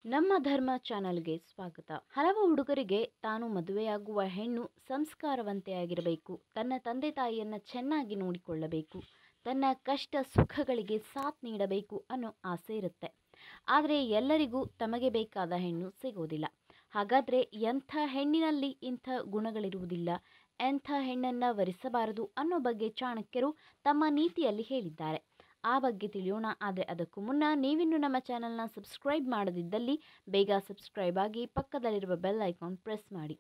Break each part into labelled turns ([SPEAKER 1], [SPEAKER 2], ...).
[SPEAKER 1] ನಮ್ಮ ಧರ್ಮ ಚಾನಲ್ಗೆ ಸ್ವಾಗತ ಹಲವು ಹುಡುಗರಿಗೆ ತಾನು ಮದುವೆಯಾಗುವ ಹೆಣ್ಣು ಸಂಸ್ಕಾರವಂತೆಯಾಗಿರಬೇಕು ತನ್ನ ತಂದೆ ತಾಯಿಯನ್ನು ಚೆನ್ನಾಗಿ ನೋಡಿಕೊಳ್ಳಬೇಕು ತನ್ನ ಕಷ್ಟ ಸುಖಗಳಿಗೆ ಸಾಥ್ ನೀಡಬೇಕು ಅನ್ನೋ ಆಸೆ ಇರುತ್ತೆ ಆದರೆ ಎಲ್ಲರಿಗೂ ತಮಗೆ ಬೇಕಾದ ಹೆಣ್ಣು ಸಿಗೋದಿಲ್ಲ ಹಾಗಾದರೆ ಎಂಥ ಹೆಣ್ಣಿನಲ್ಲಿ ಇಂಥ ಗುಣಗಳಿರುವುದಿಲ್ಲ ಎಂಥ ಹೆಣ್ಣನ್ನು ವರಿಸಬಾರದು ಅನ್ನೋ ಬಗ್ಗೆ ಚಾಣಕ್ಯರು ತಮ್ಮ ನೀತಿಯಲ್ಲಿ ಹೇಳಿದ್ದಾರೆ ಆ ಬಗ್ಗೆ ತಿಳಿಯೋಣ ಆದರೆ ಅದಕ್ಕೂ ಮುನ್ನ ನೀವಿನ್ನು ನಮ್ಮ ಚಾನಲ್ನ ಸಬ್ಸ್ಕ್ರೈಬ್ ಮಾಡದಿದ್ದಲ್ಲಿ ಬೇಗ ಸಬ್ಸ್ಕ್ರೈಬ್ ಆಗಿ ಪಕ್ಕದಲ್ಲಿರುವ ಬೆಲ್ ಐಕಾನ್ ಪ್ರೆಸ್ ಮಾಡಿ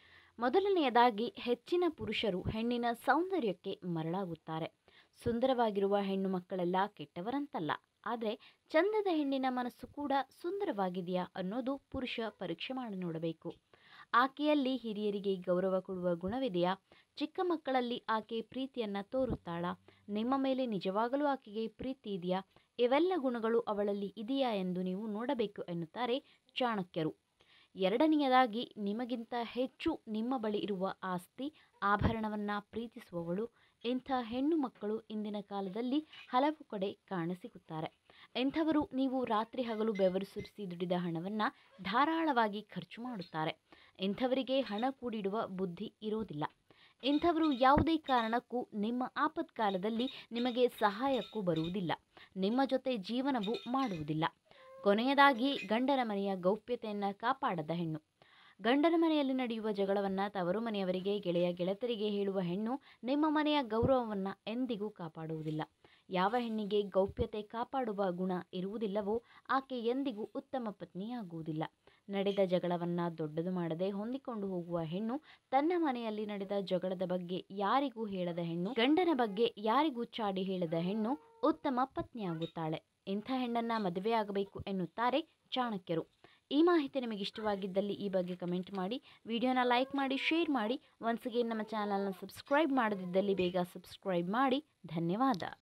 [SPEAKER 1] ಮೊದಲನೆಯದಾಗಿ ಹೆಚ್ಚಿನ ಪುರುಷರು ಹೆಣ್ಣಿನ ಸೌಂದರ್ಯಕ್ಕೆ ಮರಳಾಗುತ್ತಾರೆ ಸುಂದರವಾಗಿರುವ ಹೆಣ್ಣು ಮಕ್ಕಳೆಲ್ಲ ಕೆಟ್ಟವರಂತಲ್ಲ ಆದರೆ ಚಂದದ ಹೆಣ್ಣಿನ ಮನಸ್ಸು ಕೂಡ ಸುಂದರವಾಗಿದೆಯಾ ಅನ್ನೋದು ಪುರುಷ ಪರೀಕ್ಷೆ ಮಾಡಿ ನೋಡಬೇಕು ಆಕೆಯಲ್ಲಿ ಹಿರಿಯರಿಗೆ ಗೌರವ ಕೊಡುವ ಗುಣವಿದೆಯಾ ಚಿಕ್ಕ ಮಕ್ಕಳಲ್ಲಿ ಆಕೆ ಪ್ರೀತಿಯನ್ನು ತೋರುತ್ತಾಳಾ ನಿಮ್ಮ ಮೇಲೆ ನಿಜವಾಗಲೂ ಆಕೆಗೆ ಪ್ರೀತಿ ಇದೆಯಾ ಇವೆಲ್ಲ ಗುಣಗಳು ಅವಳಲ್ಲಿ ಇದೆಯಾ ಎಂದು ನೀವು ನೋಡಬೇಕು ಎನ್ನುತ್ತಾರೆ ಚಾಣಕ್ಯರು ಎರಡನೆಯದಾಗಿ ನಿಮಗಿಂತ ಹೆಚ್ಚು ನಿಮ್ಮ ಬಳಿ ಇರುವ ಆಸ್ತಿ ಆಭರಣವನ್ನು ಪ್ರೀತಿಸುವವಳು ಇಂಥ ಹೆಣ್ಣು ಮಕ್ಕಳು ಇಂದಿನ ಕಾಲದಲ್ಲಿ ಹಲವು ಕಡೆ ಕಾಣಸಿಗುತ್ತಾರೆ ಇಂಥವರು ನೀವು ರಾತ್ರಿ ಹಗಲು ಬೆವರು ಸುರಿಸಿ ದುಡಿದ ಹಣವನ್ನು ಧಾರಾಳವಾಗಿ ಖರ್ಚು ಮಾಡುತ್ತಾರೆ ಇಂಥವರಿಗೆ ಹಣ ಕೂಡಿಡುವ ಬುದ್ಧಿ ಇರೋದಿಲ್ಲ ಇಂಥವರು ಯಾವುದೇ ಕಾರಣಕ್ಕೂ ನಿಮ್ಮ ಆಪತ್ಕಾಲದಲ್ಲಿ ನಿಮಗೆ ಸಹಾಯಕ್ಕೂ ಬರುವುದಿಲ್ಲ ನಿಮ್ಮ ಜೊತೆ ಜೀವನವೂ ಮಾಡುವುದಿಲ್ಲ ಕೊನೆಯದಾಗಿ ಗಂಡನ ಮನೆಯ ಗೌಪ್ಯತೆಯನ್ನು ಕಾಪಾಡದ ಹೆಣ್ಣು ಗಂಡನ ಮನೆಯಲ್ಲಿ ನಡೆಯುವ ಜಗಳವನ್ನು ತವರು ಮನೆಯವರಿಗೆ ಗೆಳೆಯ ಗೆಳತರಿಗೆ ಹೇಳುವ ಹೆಣ್ಣು ನಿಮ್ಮ ಮನೆಯ ಗೌರವವನ್ನು ಎಂದಿಗೂ ಕಾಪಾಡುವುದಿಲ್ಲ ಯಾವ ಹೆಣ್ಣಿಗೆ ಗೌಪ್ಯತೆ ಕಾಪಾಡುವ ಗುಣ ಇರುವುದಿಲ್ಲವೋ ಆಕೆ ಎಂದಿಗೂ ಉತ್ತಮ ಪತ್ನಿಯಾಗುವುದಿಲ್ಲ ನಡೆದ ಜಗಳವನ್ನು ದೊಡ್ಡದು ಮಾಡದೆ ಹೊಂದಿಕೊಂಡು ಹೋಗುವ ಹೆಣ್ಣು ತನ್ನ ಮನೆಯಲ್ಲಿ ನಡೆದ ಜಗಳದ ಬಗ್ಗೆ ಯಾರಿಗೂ ಹೇಳದ ಹೆಣ್ಣು ಗಂಡನ ಬಗ್ಗೆ ಯಾರಿಗೂ ಚಾಡಿ ಹೇಳದ ಹೆಣ್ಣು ಉತ್ತಮ ಪತ್ನಿಯಾಗುತ್ತಾಳೆ ಇಂಥ ಹೆಣ್ಣನ್ನು ಮದುವೆಯಾಗಬೇಕು ಎನ್ನುತ್ತಾರೆ ಚಾಣಕ್ಯರು ಈ ಮಾಹಿತಿ ನಿಮಗೆ ಇಷ್ಟವಾಗಿದ್ದಲ್ಲಿ ಈ ಬಗ್ಗೆ ಕಮೆಂಟ್ ಮಾಡಿ ವಿಡಿಯೋನ ಲೈಕ್ ಮಾಡಿ ಶೇರ್ ಮಾಡಿ ಒನ್ಸ್ ಅಗೇನ್ ನಮ್ಮ ಚಾನಲ್ನ ಸಬ್ಸ್ಕ್ರೈಬ್ ಮಾಡದಿದ್ದಲ್ಲಿ ಬೇಗ ಸಬ್ಸ್ಕ್ರೈಬ್ ಮಾಡಿ ಧನ್ಯವಾದ